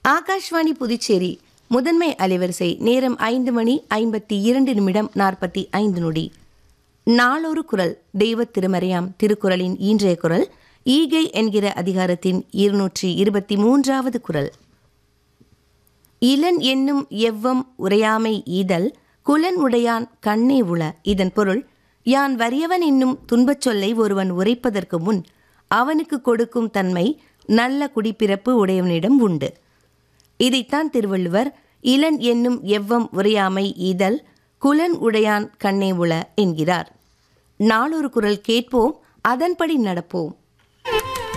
ஆகாஷ்வாணி புதுச்சேரி முதன்மை அலைவரிசை நேரம் ஐந்து மணி ஐம்பத்தி இரண்டு நிமிடம் நாற்பத்தி ஐந்து நொடி நாளொரு குரல் தெய்வ திருமறையாம் திருக்குறளின் இன்றைய குரல் ஈகை என்கிற அதிகாரத்தின் இருநூற்றி இருபத்தி மூன்றாவது குரல் இளன் என்னும் எவ்வம் உரையாமை ஈதல் குலன் உடையான் கண்ணே உள இதன் பொருள் யான் வறியவன் என்னும் துன்பச் சொல்லை ஒருவன் உரைப்பதற்கு முன் அவனுக்கு கொடுக்கும் தன்மை நல்ல குடிப்பிறப்பு உடையவனிடம் உண்டு இதைத்தான் திருவள்ளுவர் இளன் என்னும் எவ்வம் உரையாமை ஈதல் குலன் உடையான் கண்ணே உள என்கிறார் நாளொரு குரல் கேட்போம் அதன்படி நடப்போம்